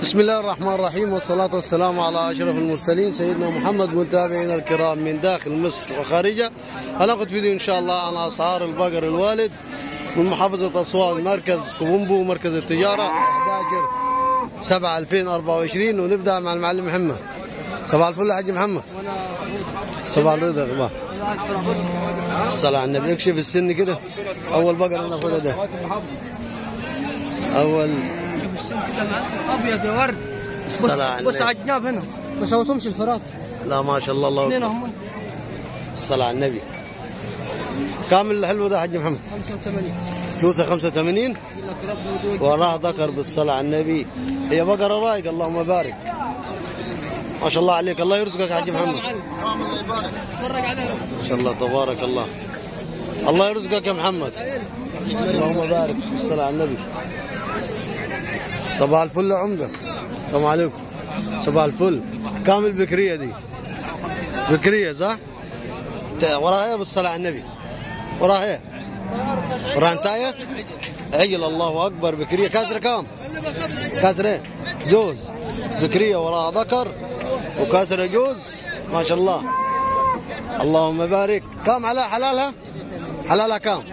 بسم الله الرحمن الرحيم والصلاة والسلام على أشرف المرسلين سيدنا محمد متابعينا الكرام من داخل مصر وخارجها هناخذ فيديو إن شاء الله عن أسعار البقر الوالد من محافظة أسوان مركز كوبومبو مركز التجارة 11 7 2024 ونبدأ مع المعلم محمد صباح الفل يا حاج محمد صباح الرضا يا اخبار الصلاة على النبي اكشف السن كده أول بقرة ناخذها ده أول ابيض يا ورد بص الصلاة على بص النبي. على الجناب هنا ما سويتهمش الفرات لا ما شاء الله الله اثنين أكبر هم الصلاة على النبي كامل الحلو ده حاج محمد 85 فلوسه 85 يقول لك رب ودود وراه ذكر بالصلاة على النبي هي بقرة رايقة اللهم بارك ما شاء الله عليك الله يرزقك يا حاج محمد اتفرج عليهم ما شاء الله تبارك الله الله يرزقك يا محمد اللهم بارك بالصلاة على النبي صباح الفل يا عمدة السلام عليكم صباح الفل كامل بكرية دي بكرية صح؟ ت- وراها ايه بالصلاة على النبي وراها ايه؟ وراها انتايه؟ عجل الله اكبر بكرية كاسرة كام؟ كاسرة ايه؟ جوز بكرية وراها ذكر وكاسرة جوز ما شاء الله اللهم بارك كم على حلالها حلالها كم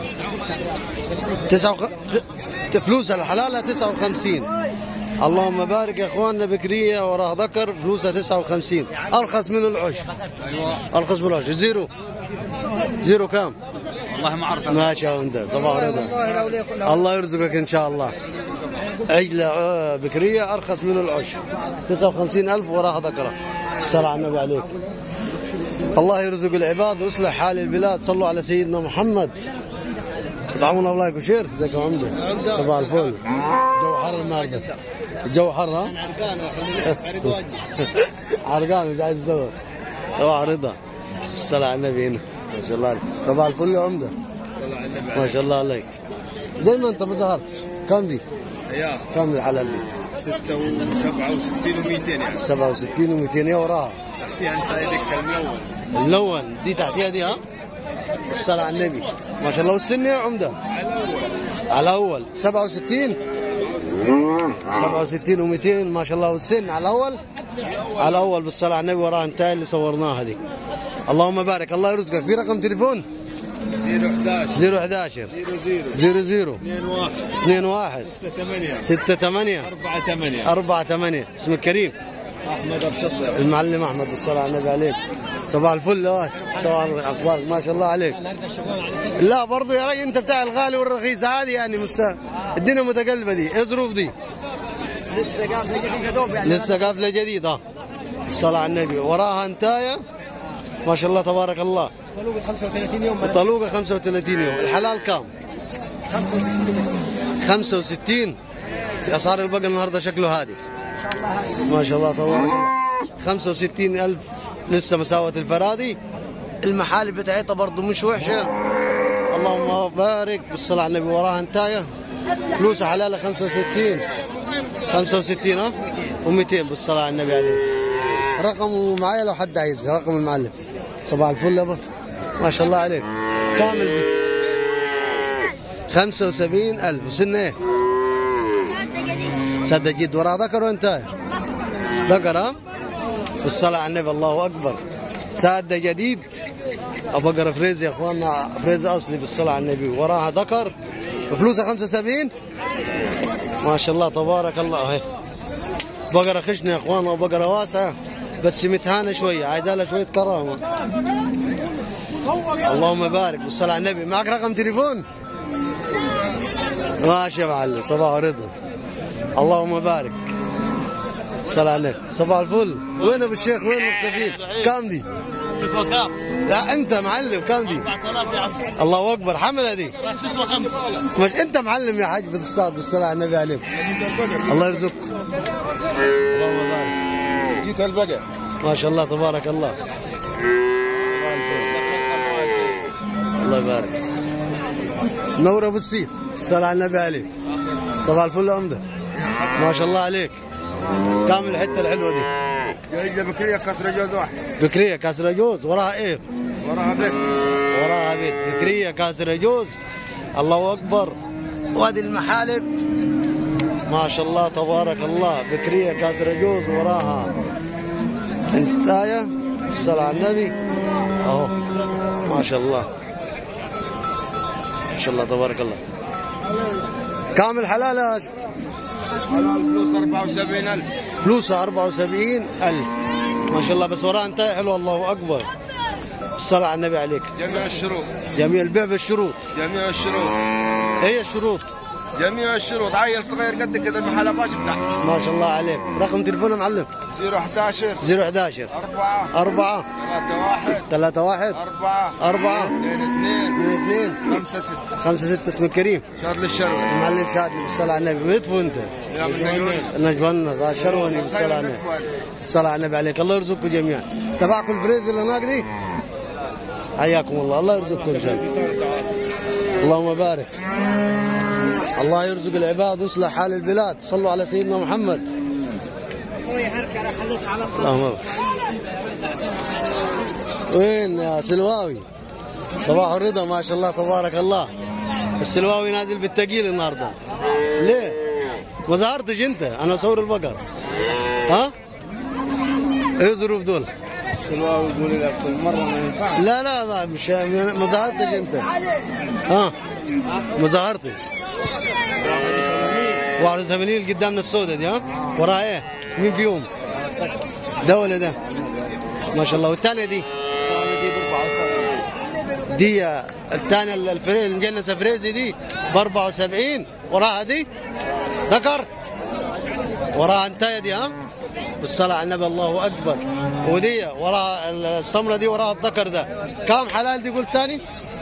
تسعة وخ... ت- فلوسها الحلالها تسعة وخمسين اللهم بارك يا اخواننا بكرية وراه ذكر فلوسها تسعة وخمسين ارخص من العش ارخص من العش زيرو زيرو كم والله ما اعرف ماشي يا انت صباح رضا والله لو لي كل الله يرزقك ان شاء الله عجلة آه، بكرية ارخص من العش 59 الف وراها ذكرة الصلاة على النبي عليك الله يرزق العباد ويصلح حال البلاد صلوا على سيدنا محمد يطعمون الله لايك وشير ازيك يا عمده صباح الفل الجو حر النهارده الجو حر ها عرقان مش عايز يزور صباح رضا الصلاة على النبي هنا ما شاء الله عليك صباح الفل يا عمده ما شاء الله عليك زي ما انت ما ظهرتش كم دي؟ يا كم الحلال دي؟ 67 و200 يعني 67 و200 يا وراها تحتيها انت ايدك الملون اللون دي تحتيها دي ها؟ الصلاة على النبي ما شاء الله والسن يا عمدة على أول 67 67 و200 ما شاء الله والسن على الأول على الأول بالصلاة على النبي وراها انتهى اللي صورناها دي اللهم بارك الله يرزقك في رقم تليفون 011 011 00 00 21 21 8 6 8 4 8 4 8 اسمك كريم احمد ابو شطر المعلم احمد بالصلاه على النبي عليك صباح الفل يا صباح اخبارك ما شاء الله عليك لا برضو يا رجل انت بتاع الغالي والرخيص عادي يعني مست... الدنيا متقلبه دي ايه ظروف دي لسه قاعد جديد دوب يعني لسه قافله جديده الصلاه على النبي وراها انتايه ما شاء الله تبارك الله طلوق 35 يوم طلوقه 35 يوم الحلال كام 65 اسعار البقر النهارده شكله هادي ان شاء الله هاي ما شاء الله تبارك الله 65 ألف لسه مساوة الفرادي المحالب بتاعتها برضه مش وحشة اللهم بارك بالصلاة على النبي وراها انتاية فلوسها حلالة 65 65 ها و200 بالصلاة على النبي عليه رقمه معايا لو حد عايز رقم المعلم صباح الفل يا بط ما شاء الله عليك كامل دي 75 ألف وسنة ايه سد جد وراه ذكر وانتايه ذكر ها بالصلاة على النبي الله أكبر سادة جديد أبو بقرة فريز يا أخواننا فريز أصلي بالصلاة على النبي وراها ذكر فلوسها 75 ما شاء الله تبارك الله اهي بقرة خشنة يا أخواننا وبقرة واسعة بس متهانة شوية عايزة لها شوية كرامة اللهم بارك بالصلاة على النبي معك رقم تليفون ماشي يا معلم صباح رضا اللهم بارك صلاة على النبي صباح الفل وين ابو الشيخ وين مختفين كم دي تسوى كام؟ لا انت معلم كم دي 4000 يا عم الله اكبر حمله دي تسوى خمسة مش انت معلم يا حاج بتصطاد بالصلاه على النبي عليك الله يرزقك اللهم بارك جيت البقر ما شاء الله تبارك الله الله يبارك نور ابو السيد الصلاه على النبي عليك صباح الفل يا عمده ما شاء الله عليك كامل الحته الحلوه دي رجله بكريه كسر جوز واحد بكريه كاسره جوز وراها ايه وراها بيت وراها بيت بكريه كاسره جوز الله اكبر وادي المحالب ما شاء الله تبارك الله بكريه كاسر جوز وراها انتايه الصلاة على النبي اهو ما شاء الله ما شاء الله تبارك الله كامل حلال يا ش- الفلوس 74000 فلوسها 74 ألف ما شاء الله بس وراها انتايه حلوه الله أكبر الصلاة على النبي عليك جميع الشروط جميع البيع بالشروط جميع الشروط ايه الشروط جميع الشروط عيل صغير قد كذا المحل باش يفتح ما شاء الله عليك رقم تليفون يا معلم 011 011 4 4 3 1 3 1 4 4 2 2 2 5 6 5 6 اسمك كريم شهر للشروط المعلم شادلي بالصلاة على النبي ويتفو انت يا من نجوان نجوان ذا شروني بالصلاة على النبي الصلاة على النبي عليك الله يرزقكم جميعا تبعكم الفريز اللي هناك دي حياكم الله الله يرزقكم ان شاء الله اللهم بارك الله يرزق العباد ويصلح حال البلاد صلوا على سيدنا محمد اللهم بارك وين يا سلواوي صباح الرضا ما شاء الله تبارك الله السلواوي نازل بالتقيل النهارده ليه؟ ما ظهرتش انت انا اصور البقر ها؟ ايه الظروف دول؟ سلوى يقول لك كل مره ما ينفع لا لا ما مش ما ظهرتش انت ها؟ ما ظهرتش 81 اللي قدامنا السوداء دي ها؟ وراها ايه؟ مين فيهم؟ ده ولا ده؟ ما شاء الله والثانيه دي دي الثانيه الفريز المجنسه فريزي دي ب 74 وراها دي ذكر وراها انتايه دي ها بالصلاة على النبي الله أكبر ودي وراها السمرة دي وراها الذكر ده كم حلال دي قلت تاني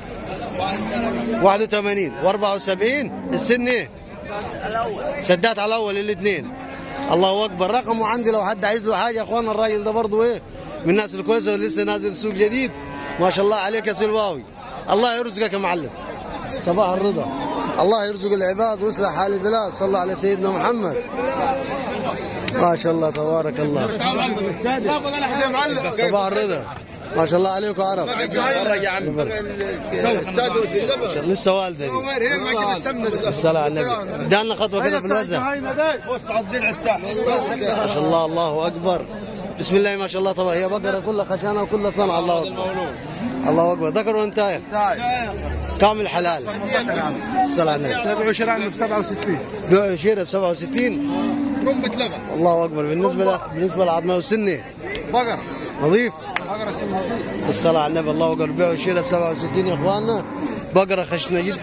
81 و74 السن ايه سدات على الأول الاثنين الله أكبر رقمه عندي لو حد عايز له حاجة يا أخوانا الراجل ده برضه إيه من الناس الكويسة ولسه نازل سوق جديد ما شاء الله عليك يا سلواوي الله يرزقك يا معلم صباح الرضا الله يرزق العباد ويصلح حال البلاد صلى على سيدنا محمد ما شاء الله تبارك الله صباح الرضا ما شاء الله عليكم عرب لسه والده دي الصلاة على النبي دعنا خطوة كده في الوزع ما شاء الله الله أكبر بسم الله ما شاء الله تبارك هي بقرة كلها خشانة وكلها صنع الله أكبر الله أكبر ذكر وانتايه كامل حلال الصلاة على النبي تابعوا شراء ب 67 بيع شيرة ب 67 رمبة لبن الله أكبر بالنسبة ل... بالنسبة للعظمة والسنة بقر نظيف بقر اسمها الصلاة على النبي الله أكبر بيع شيرة ب 67 يا إخواننا بقرة خشنة جدا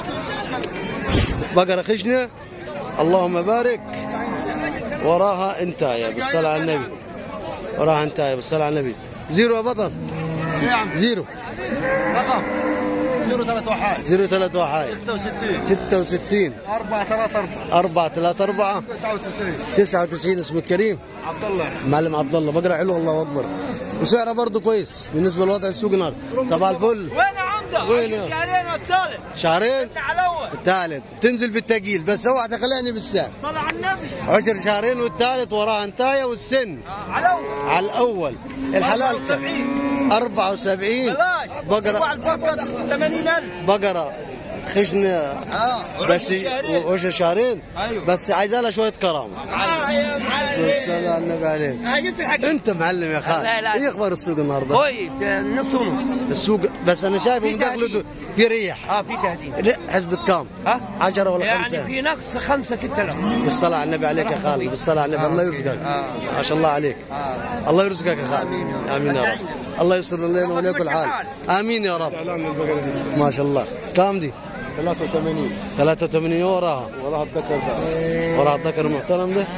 بقرة خشنة اللهم بارك وراها انتاية بالصلاة على النبي وراها انتاية بالصلاة على النبي زيرو يا بطل ايه يا عم زيرو رقم 031 زيرو ثلاثة واحد 66 ستة وستين 4 3 4 أربعة ثلاثة أربعة 99 تسعة وتسعين اسمه الكريم عبد الله معلم عبد الله بقرة حلوة الله أكبر وسعرها برضه كويس بالنسبة لوضع السوق النهارده صباح الفل وين يا عمده؟ وين يا؟ شهرين والثالث شهرين على الاول الثالث تنزل بالتقيل بس اوعى تخليني بالسعر صلى على النبي عشر شهرين والثالث وراها انتايه والسن آه، على الاول على الاول الحلال كم؟ 74 74 بلاش بقرة صباح البقر 80000 بقرة خشنة اه بس وعشر شهرين ايوه بس عايزة لها شوية كرامة آه، يا معلم. بالصلاة على النبي عليك آه، جبت الحق انت معلم يا خالد لا، لا. ايه اخبار السوق النهارده؟ كويس آه، نص ونص السوق بس انا شايفه في مدخله تهديد. في ريح اه في تهديد لا، حسبة كام؟ ها 10 ولا يعني خمسة؟ في نقص 5 6000 بالصلاة على النبي عليك يا خالد بالصلاة على النبي الله يرزقك آه. ما شاء الله عليك اه الله يرزقك يا خالد آمين يا رب. امين يا رب الله يسر لنا وليكم الحال امين يا رب اعلان البقره دي ما شاء الله كام دي 83 83 وراها وراها الذكر ده وراها الذكر المحترم ده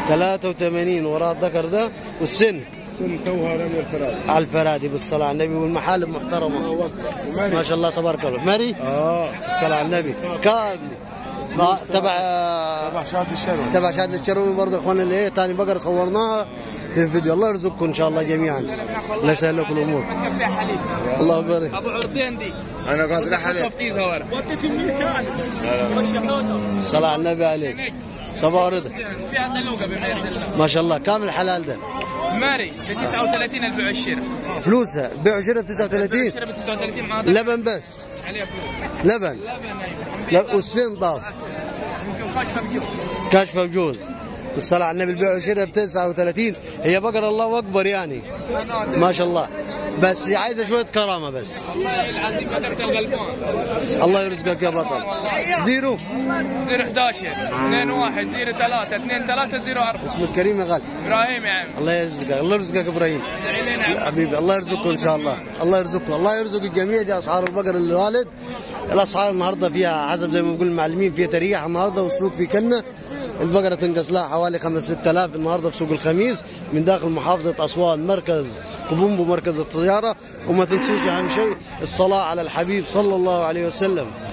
83 وراها الذكر ده والسن سن توها رمي الفراش على الفرادي بالصلاة على النبي والمحالب محترمة ما شاء الله تبارك الله ماري اه الصلاة على النبي كام دي ما- تبع تبع شهاده الشرع تبع شهادة الشروي برضه اخواننا اللي ايه ثاني بقرة صورناها في الفيديو الله يرزقكم ان شاء الله جميعا الله يسهل لكم الامور الله يبارك ابو عرضين دي انا قاعد عليه تفتيز ورا وديت الميتان وشحونه الصلاة على النبي عليك صباح رضا فيها دلوقه بما يرضي الله ما شاء الله كامل الحلال ده ماري ب 39 البيع والشراء فلوسها بيع وشراء ب 39 الشراء ب 39 مع لبن بس عليها فلوس لبن لبن ايوه لا والسن طاب يمكن خشفه بجو كاشفه وجوز الصلاة على النبي البيع والشراء ب 39 هي بقرة الله أكبر يعني ما شاء الله بس هي عايزة شوية كرامة بس والله العظيم قدرت القلبان الله يرزقك يا بطل زيرو 011 21 03 23 04 اسمك كريم يا غالي ابراهيم يا عم الله يرزقك الله يرزقك ابراهيم ادعي لنا يا عم حبيبي الله يرزقكم ان شاء الله الله يرزقكم الله يرزق الجميع دي اسعار البقر الوالد الاسعار النهارده فيها حسب زي ما بنقول المعلمين فيها تريح النهارده والسوق في كنه البقره تنقص لها حوالي 5 6000 النهارده في سوق الخميس من داخل محافظه اسوان مركز كوبومبو مركز التجاره وما تنسوش اهم شيء الصلاه على الحبيب صلى الله عليه وسلم